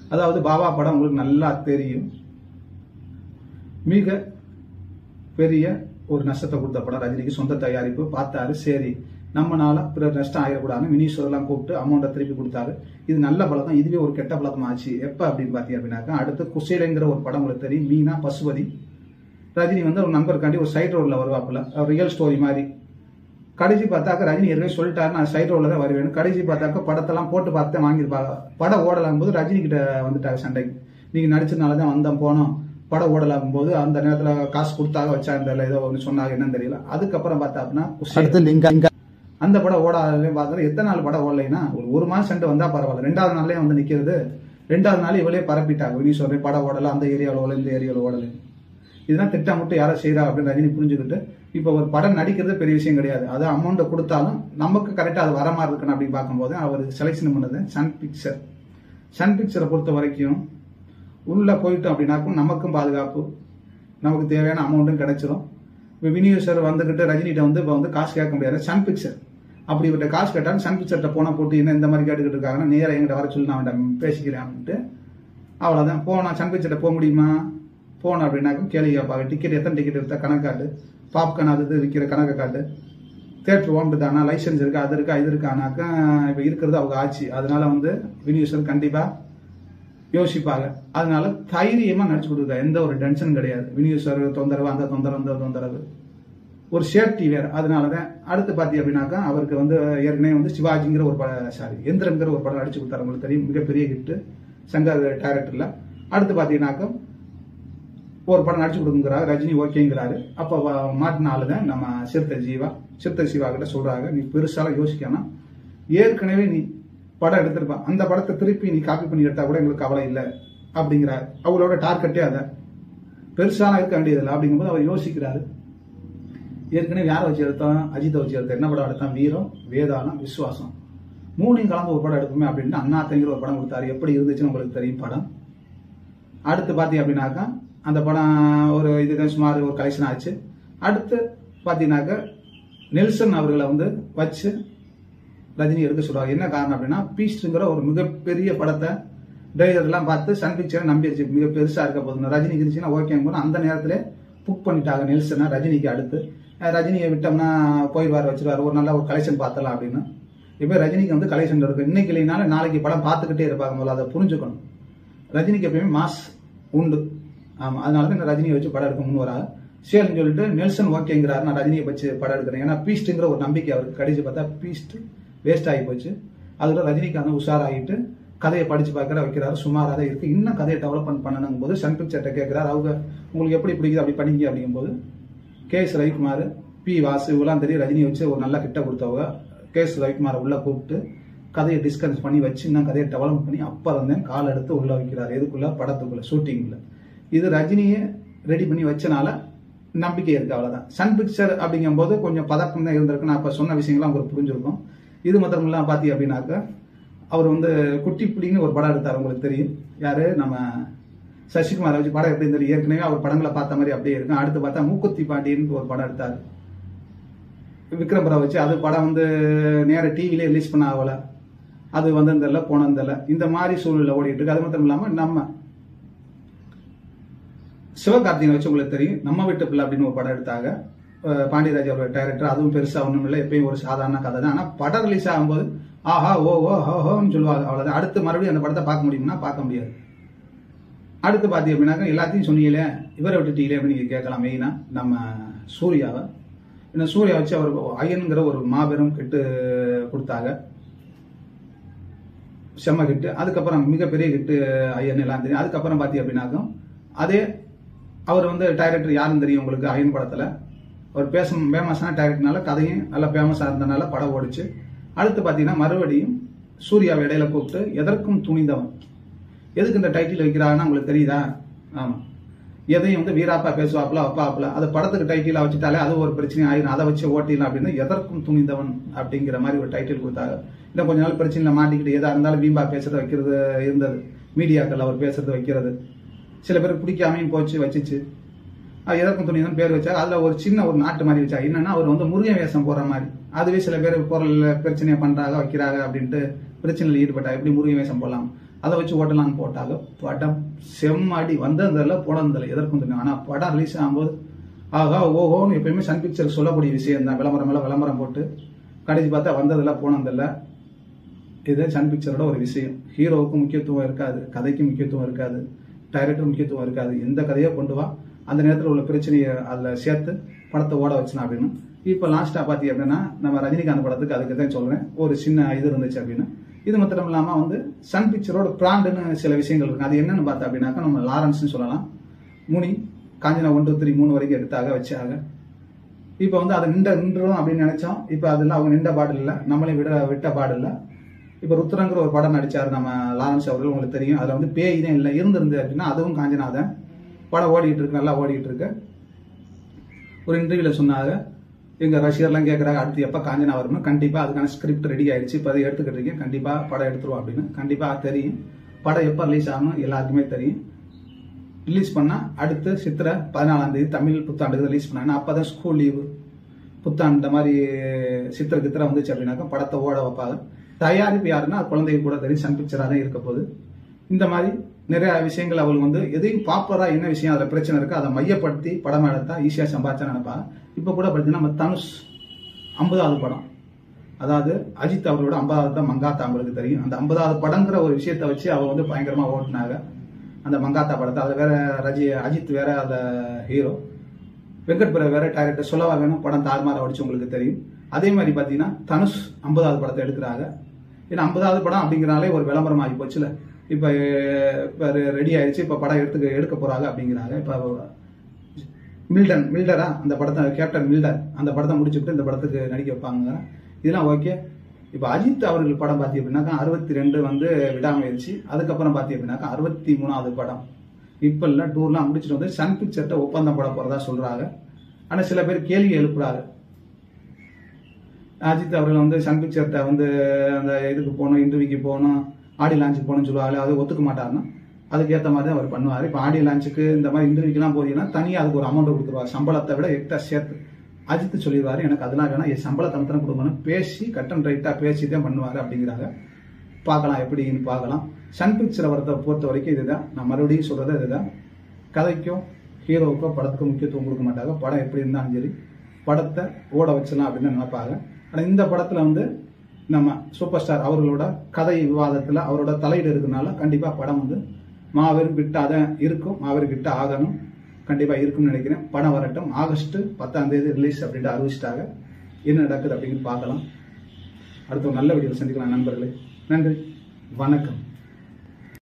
அதாவது பாபா படம் உங்களுக்கு நல்லா தெரியும் மிக பெரிய ஒரு நஷ்டத்தை கொடுத்த படம் ரஜினிக்கு சொந்த தயாரிப்பு பார்த்தாரு சரி நம்மனால பிறர் நஷ்டம் ஆகிடக்கூடாதுன்னு மினிஸ்டர்லாம் கூப்பிட்டு அமௌண்ட்டை திருப்பி கொடுத்தாரு இது நல்ல பழக்கம் இதுவே ஒரு கெட்ட பழக்கம் ஆச்சு எப்போ அப்படின்னு பார்த்தீங்க அப்படின்னாக்கா அடுத்து குசேலைங்கிற ஒரு படம் உங்களுக்கு தெரியும் மீனா பசுபதி ரஜினி வந்து ஒரு நண்பருக்காண்டி ஒரு சைட் ரோடில் வருவாப்புல ரியல் ஸ்டோரி மாதிரி கடைசி பார்த்தாக்க ரஜினி ஏற்கனவே சொல்லிட்டாரு நான் சைட் ரோடில் தான் வருவேன் கடைசி பார்த்தாக்க படத்தெல்லாம் போட்டு பார்த்து வாங்கியிருப்பாங்க படம் ஓடலாம் போது ரஜினி கிட்ட வந்துட்டாங்க சண்டைக்கு நீங்கள் நடிச்சதுனால தான் வந்தோம் போனோம் படம் ஓடலாம் போது அந்த நேரத்தில் காசு கொடுத்தாக வச்சாங்க தெரியல ஏதோ ஒன்று சொன்னாங்க என்னன்னு தெரியல அதுக்கப்புறம் பார்த்தா அப்படின்னா குசேல் அடுத்து லிங்க அந்த படம் ஓடாதுன்னு பார்த்தா எத்தனை நாள் படம் ஓடலைன்னா ஒரு ஒரு மாதம் சென்று வந்தா பரவாயில்ல ரெண்டாவது நாள்லயே வந்து நிக்கிறது ரெண்டாவது நாள் இவளே பரப்பிட்டாங்க வெளியே சொல்றேன் படம் ஓடல அந்த ஏரியாவில் ஓடல இந்த ஏரியாவில் ஓடல இதெல்லாம் திட்டமிட்டு யாரை செய்யறா அப்படின்னு ரஜினி புரிஞ்சுக்கிட்டு இப்போ ஒரு படம் நடிக்கிறது பெரிய விஷயம் கிடையாது அது அமௌண்ட்டை கொடுத்தாலும் நமக்கு கரெக்டாக அது வர மாதிரி இருக்கணும் அப்படின்னு பார்க்கும்போது அவர் செலெக்ஷன் பண்ணது சன் பிக்சர் சன் பிக்சரை பொறுத்த வரைக்கும் உள்ள போயிட்டோம் அப்படின்னாக்கும் நமக்கும் பாதுகாப்பு நமக்கு தேவையான அமௌண்ட்டும் கிடைச்சிரும் இப்போ விநியோகர் வந்துக்கிட்டு ரஜினிகிட்ட வந்து இப்போ வந்து காசு கேட்க முடியாது சன் பிக்சர் அப்படி இவர்கிட்ட காசு கேட்டாலும் சன் பிக்சர்கிட்ட போனால் போட்டு என்ன இந்த மாதிரி கேட்டுக்கிட்டு இருக்காங்கன்னா நேராக எங்கிட்ட வர சொல்லி நான் அவன்கிட்ட பேசிக்கிறேன் அப்படின்ட்டு அவ்வளோதான் போனா சன் பிக்சர்கிட்ட போக முடியுமா போனோம் அப்படின்னாக்கும் கேள்வி கேட்பாங்க டிக்கெட் எத்தனை டிக்கெட் எடுத்தா கணக்கு காட்டு பாப்கார்ன் அது இது விற்கிற கணக்கு காட்டு தேட்டர் ஓம்பு தானா லைசன்ஸ் இருக்கா அது இருக்கா இது இருக்கானாக்கா இப்போ இருக்கிறது அவங்க ஆட்சி அதனால வந்து விநியோகர் கண்டிப்பாக யோசிப்பாங்க அதனால தைரியமா நடிச்சு கொடுக்குற எந்த ஒரு டென்ஷன் கிடையாது விநியோகர் தொந்தரவு அந்த தொந்தரவு அந்த தொந்தரவு ஒரு சேஃப்டி வேற அதனால தான் அடுத்து பாத்தி அப்படின்னாக்கா அவருக்கு வந்து ஏற்கனவே வந்து சிவாஜிங்கிற ஒரு படம் சாரி எந்திரங்கிற ஒரு படம் நடிச்சு கொடுத்தாரு உங்களுக்கு தெரியும் மிகப்பெரிய ஹிட்டு சங்கர் டைரக்டர்ல அடுத்து பாத்தீங்கன்னாக்கா ஒரு படம் நடிச்சு கொடுக்குங்கிறாரு ரஜினி ஓகேங்கிறாரு அப்போ மாட்டின ஆளு தான் நம்ம சிறுத்தை ஜீவா சிறுத்தை சிவா கிட்ட சொல்றாங்க நீ பெருசாலாம் யோசிக்கணும் ஏற்கனவே நீ படம் எடுத்திருப்பான் அந்த படத்தை திருப்பி நீ காப்பி பண்ணி எடுத்தா கூட எங்களுக்கு கவலை இல்லை அப்படிங்கிறாரு அவங்களோட டார்கெட்டே அதை பெருசாலாம் இருக்க வேண்டியதில்லை அப்படிங்கும்போது அவர் யோசிக்கிறாரு ஏற்கனவே யாரை வச்சு எடுத்தோம் அஜித்தை வச்சு எடுத்தோம் என்ன படம் எடுத்தான் வீரம் வேதாளம் விசுவாசம் மூணையும் கலந்து ஒரு படம் எடுப்போமே அப்படின்ட்டு அண்ணாத்தங்கிற ஒரு படம் கொடுத்தாரு எப்படி இருந்துச்சுன்னு உங்களுக்கு தெரியும் படம் அடுத்து பார்த்தீங்க அப்படின்னாக்கா அந்த படம் ஒரு இதுதான் சுமார் ஒரு கலெக்ஷன் ஆச்சு அடுத்து பார்த்தீங்கன்னாக்கா நெல்சன் அவர்களை வந்து வச்சு ரஜினி எடுக்க சொல்றாரு என்ன காரணம் அப்படின்னா பீஸ்ட்ங்கிற ஒரு மிகப்பெரிய படத்தை ட்ரைவர்லாம் பார்த்து சன் பிக்சரை நம்பிடுச்சு மிக பெருசா இருக்க போதும் ரஜினிக்கு இருந்துச்சுன்னா ஓகே அந்த நேரத்துல புக் பண்ணிட்டாங்க நெல்சனை ரஜினிக்கு அடுத்து அஹ் ரஜினியை விட்டோம்னா போயிடுவார் வச்சிருவாரு ஒரு நல்ல ஒரு கலெக்ஷன் பார்த்தலாம் அப்படின்னு இப்போ ரஜினிக்கு வந்து கலெக்ஷன் இருக்கு இன்னைக்கு இல்லைனாலும் நாளைக்கு படம் பார்த்துக்கிட்டே இருப்பாங்க முதல்ல அதை புரிஞ்சுக்கணும் ரஜினிக்கு எப்பயுமே மாஸ் உண்டு ஆமா அதனால தான் இந்த ரஜினியை வச்சு படம் எடுக்க முன் வராங்க சரின்னு சொல்லிட்டு நெல்சன் ஓகேங்கிறாரு நான் ரஜினியை வச்சு படம் எடுக்கிறேன் ஏன்னா பீஸ்ட்டுங்கிற ஒரு நம்பிக்கை அவருக்கு கடிச்சு பார்த்தா பீஸ்ட் வேஸ்ட் ஆகி போச்சு அதோட ரஜினிகாந்த் உஷாராகிட்டு கதையை படிச்சு பார்க்கற வைக்கிறாரு சுமாராக தான் இருக்கு இன்னும் கதையை டெவலப்மெண்ட் பண்ணணும் போது சன் பிக்சர்ட்ட கேட்கிறாரு அவங்க உங்களுக்கு எப்படி பிடிக்குது அப்படி பண்ணிங்க அப்படிங்கும்போது K S Ravikumar P Vasu இவெல்லாம் தெரியும் ரஜினியை வச்சு ஒரு நல்ல கிட்ட கொடுத்தவங்க கே எஸ் ரவிக்குமாரை உள்ள கூப்பிட்டு கதையை டிஸ்கஸ் பண்ணி வச்சு இன்னும் கதையை டெவலப் பண்ணி அப்புறம் தான் கால் எடுத்து உள்ள வைக்கிறார் எதுக்குள்ள படத்துக்குள்ள ஷூட்டிங்ல இது ரஜினியை ரெடி பண்ணி வச்சனால நம்பிக்கை இருக்கு அவ்வளவுதான் சன் பிக்சர் அப்படிங்கும்போது கொஞ்சம் பதக்கம் தான் இருந்திருக்கு நான் இப்ப சொன்ன விஷயங்கள்லாம் உங்களுக்கு புரிஞ்சிருக்கும் இது மாத்திரம் இல்லாம பாத்தி அப்படின்னாக்க அவர் வந்து குட்டி புலின்னு ஒரு படம் எடுத்தார் உங்களுக்கு தெரியும் யாரு நம்ம சசிகுமாரை வச்சு படம் எப்படி தெரியும் ஏற்கனவே அவர் படங்களை பார்த்த மாதிரி அப்படியே இருக்கும் அடுத்து பார்த்தா மூக்குத்தி பாண்டியன்னு ஒரு படம் எடுத்தார் விக்ரம் படம் வச்சு அது படம் வந்து நேர டிவிலே ரிலீஸ் பண்ண ஆகல அது வந்ததில்ல போனதில்ல இந்த மாதிரி சூழ்நிலை ஓடிட்டு இருக்கு அது மட்டும் இல்லாம நம்ம சிவகார்த்திகனை வச்சு உங்களுக்கு தெரியும் நம்ம வீட்டு பிள்ளை அப்படின்னு ஒரு படம் எடுத்தாங்க அஹ் பாண்டியராஜ் அவரோட டைரக்டர் அதுவும் பெருசா ஒண்ணும் இல்லை எப்பயும் ஒரு சாதாரண கதை தான் ஆனா படம் ரிலீஸ் ஆகும்போது ஆஹா ஓ ஓ ஹோ ஹோன்னு சொல்லுவாங்க அவ்வளவுதான் அடுத்து மறுபடியும் அந்த படத்தை பார்க்க முடியும்னா பார்க்க முடியாது அடுத்து பாத்தி அப்படின்னாக்க எல்லாத்தையும் சொன்னீங்களே இவரை விட்டுட்டீங்களே அப்படின்னு நீங்க கேட்கலாம் மெயினா நம்ம சூர்யாவை ஏன்னா சூர்யா வச்சு அவர் ஐயனுங்கிற ஒரு மாபெரும் கிட்டு கொடுத்தாங்க செம்ம கிட்டு அதுக்கப்புறம் மிகப்பெரிய கிட்டு ஐயன் எல்லாம் தெரியும் அதுக்கப்புறம் பாத்தி அப்படின்னாக்கும் அதே அவர் வந்து டைரக்டர் யாருன்னு தெரியும் உங்களுக்கு அயன் படத்துல அவர் பேச ஃபேமஸான டைரக்டர்னால கதையும் நல்லா ஃபேமஸாக இருந்தனால படம் ஓடிச்சு அடுத்து பார்த்தீங்கன்னா மறுபடியும் சூர்யாவை இடையில கூப்பிட்டு எதற்கும் துணிந்தவன் எதுக்கு இந்த டைட்டில் வைக்கிறாங்கன்னா உங்களுக்கு தெரியுதா ஆமா எதையும் வந்து வீராப்பா பேசுவாப்புல அப்பாப்புல அது படத்துக்கு டைட்டிலா வச்சுட்டாலே அது ஒரு பிரச்சனை ஆயிரும் அதை வச்சு ஓட்டிடலாம் அப்படின்னு எதற்கும் துணிந்தவன் அப்படிங்கிற மாதிரி ஒரு டைட்டில் கொடுத்தாங்க இன்னும் கொஞ்ச நாள் பிரச்சனையில மாட்டிக்கிட்டு எதா இருந்தாலும் வீம்பா பேசுறது வைக்கிறது இருந்தது மீடியாக்கள் அவர் பேசுறது வைக்கிறது சில பேர் பிடிக்காமையும் போச்சு வச்சுச்சு அது எதற்கும் துணிதான் பேர் வச்சாங்க அதுல ஒரு சின்ன ஒரு நாட்டு மாதிரி வச்சாங்க என்னன்னா அவர் வந்து முருகன் வேஷம் போற மாதிரி அதுவே சில பேர் பொருள் பிரச்சனையை பண்றாங்க வைக்கிறாங்க அப்படின்ட்டு பிரச்சனையில் ஈடுபட்டா எப்படி முருகன் வேஷம் போடலாம் அதை வச்சு ஓட்டலாம்னு போட்டாங்க படம் செம்மடி வந்ததில்ல போனதில்லை எதற்கும் தெரியும் ஆனால் படம் ரிலீஸ் ஆகும்போது ஆகா ஓஹோன்னு எப்பயுமே சன் பிக்சர் சொல்லக்கூடிய விஷயம் தான் விளம்பரம் மேலே விளம்பரம் போட்டு கடைசி பார்த்தா வந்ததில்ல போனதில்லை இது சன் பிக்சரோட ஒரு விஷயம் ஹீரோவுக்கு முக்கியத்துவம் இருக்காது கதைக்கு முக்கியத்துவம் இருக்காது டைரக்டர் முக்கியத்துவம் இருக்காது எந்த கதையோ கொண்டு வா அந்த நேரத்தில் உள்ள பிரச்சனையை அதில் சேர்த்து படத்தை ஓட வச்சுனா அப்படின்னு இப்போ லாஸ்ட்டாக பார்த்தி அப்படின்னா நம்ம ரஜினிகாந்த் படத்துக்கு அதுக்கு தான் சொல்கிறேன் ஒரு சின்ன இது இருந்துச்சு அப்படின்னு இது மாத்திரம் இல்லாமல் வந்து சன் பிக்சரோட பிராண்டுன்னு சில விஷயங்கள் இருக்கு அது என்னன்னு பார்த்தா அப்படின்னாக்கா நம்ம லாரன்ஸ்னு சொல்லலாம் Muni Kanchana one two three மூணு வரைக்கும் எடுத்தாக வச்சாக இப்போ வந்து அதை நின்ற நின்றோம் அப்படின்னு நினைச்சோம் இப்போ அதில் அவங்க நின்ற பாடு இல்லை நம்மளே விட விட்ட பாடு இல்லை இப்போ ருத்ரங்கிற ஒரு படம் நடிச்சார் நம்ம லாரன்ஸ் அவர்கள் உங்களுக்கு தெரியும் அதில் வந்து பேய் தான் இல்லை இருந்திருந்து அப்படின்னா அதுவும் காஞ்சனாதன் படம் ஓடிட்டு இருக்கு நல்லா ஓடிட்டு இருக்கு ஒரு இன்டர்வியூவில் சொன்னாங்க எங்கள் ரசிகர்லாம் கேட்குறாங்க அடுத்து எப்போ காஞ்சனா வரும்னு கண்டிப்பாக அதுக்கான ஸ்கிரிப்ட் ரெடி ஆயிடுச்சு இப்போ அதை எடுத்துக்கிட்டு இருக்கேன் கண்டிப்பாக படம் எடுத்துருவோம் அப்படின்னு கண்டிப்பாக தெரியும் படம் எப்போ ரிலீஸ் ஆகணும் எல்லாருக்குமே தெரியும் ரிலீஸ் பண்ணால் அடுத்து சித்திரை பதினாலாம் தேதி தமிழ் புத்தாண்டுக்கு ரிலீஸ் பண்ணாங்கன்னா அப்போ தான் ஸ்கூல் லீவு புத்தாண்டு இந்த மாதிரி சித்திரை கித்திரை வந்துச்சு அப்படின்னாக்கா படத்தை ஓட வைப்பாங்க தயாரிப்பு யாருன்னா குழந்தைங்க கூட தெரியும் சன் பிக்சராக தான் இருக்க போகுது இந்த மாதிரி நிறைய விஷயங்கள் அவங்களுக்கு வந்து எதையும் பாப்புலராக என்ன விஷயம் அதில் பிரச்சனை இருக்குது அதை மையப்படுத்தி படம் எடுத்தா ஈஸியாக சம்பாதிச்சா நினைப்பாங்க இப்போ கூட பார்த்தீங்கன்னா நம்ம தனுஷ் ஐம்பதாவது படம் அதாவது அஜித் அவரோட ஐம்பதாவது தான் மங்காத்தா அவங்களுக்கு தெரியும் அந்த ஐம்பதாவது படங்கிற ஒரு விஷயத்தை வச்சு அவங்க வந்து பயங்கரமாக ஓட்டினாங்க அந்த மங்காத்தா படத்தை அதில் வேற ரஜி அஜித் வேற அந்த ஹீரோ வெங்கட் பிரபு வேற டைரக்டர் சொல்லவா வேணும் படம் தாறுமாற அடிச்சு உங்களுக்கு தெரியும் அதே மாதிரி பார்த்தீங்கன்னா தனுஷ் ஐம்பதாவது படத்தை எடுக்கிறாங்க ஏன்னா ஐம்பதாவது படம் அப்படிங்கிறனாலே ஒரு விளம்பரம் ஆகி போச்சுல இப்போ இப்போ ரெடி ஆயிடுச்சு இப்போ படம் எடுத்துக்க எடுக்க போறாங்க அப்படிங்கிறாங்க இப்போ மில்டன் மில்டரா அந்த படத்தை கேப்டன் மில்டர் அந்த படத்தை முடிச்சுட்டு இந்த படத்துக்கு நடிக்க வைப்பாங்க இதெல்லாம் ஓகே இப்போ அஜித் அவர்கள் படம் பார்த்தி அப்படின்னாக்கா அறுபத்தி ரெண்டு வந்து விடாமுயற்சி அதுக்கப்புறம் பார்த்தி அப்படின்னாக்கா அறுபத்தி மூணாவது படம் இப்போ இல்லை டூர்லாம் முடிச்சுட்டு வந்து சன் பிக்சர்ட்ட ஒப்பந்தம் போட போறதா சொல்றாங்க ஆனால் சில பேர் கேள்வி எழுப்புறாங்க அஜித் அவர்கள் வந்து சன் பிக்சர்ட்ட வந்து அந்த இதுக்கு போகணும் இன்டர்வியூக்கு போகணும் ஆடி லான்ச்சுக்கு போகணும்னு சொல்லுவாங்க அது ஒத்துக்க மாட்டாருன்னா அதுக்கு ஏற்ற மாதிரி தான் அவர் பண்ணுவார் இப்போ ஆடி லான்ச்சுக்கு இந்த மாதிரி இன்டர்வியூக்கெல்லாம் போறீங்கன்னா தனியாக அதுக்கு ஒரு அமௌண்ட் கொடுத்துருவார் சம்பளத்தை விட எக்ஸ்ட்ரா சேர்த்து அஜித் சொல்லிடுவாரு எனக்கு அதெல்லாம் வேணாம் என் சம்பளத்தை மாத்திரம் கொடுக்கணும் பேசி கட்டன் ரைட்டாக பேசி தான் பண்ணுவார் அப்படிங்கிறாங்க பார்க்கலாம் எப்படின்னு பார்க்கலாம் சன் பிக்சரை வரத்தை பொறுத்த வரைக்கும் இதுதான் நான் மறுபடியும் சொல்றது இதுதான் கதைக்கும் ஹீரோவுக்கோ படத்துக்கும் முக்கியத்துவம் கொடுக்க மாட்டாங்க படம் எப்படி இருந்தாலும் சரி படத்தை ஓட வச்சிடலாம் அப்படின்னு நினைப்பாங்க ஆனால் இந்த படத்தில் வந்து நம்ம சூப்பர் ஸ்டார் அவர்களோட கதை விவாதத்தில் அவரோட தலையீடு இருக்கனால கண்டிப்பாக படம் வந்து மாபெரும் ஹிட்டாக தான் இருக்கும் மாபெரும் ஹிட்டாக ஆகணும் கண்டிப்பாக இருக்கும்னு நினைக்கிறேன் படம் வரட்டும் ஆகஸ்ட் பத்தாம் தேதி ரிலீஸ் அப்படின்ட்டு அறிவிச்சிட்டாங்க என்ன நடக்குது அப்படின்னு பார்க்கலாம் அடுத்த ஒரு நல்ல வீடியோவில் சந்திக்கலாம் நண்பர்களே நன்றி வணக்கம்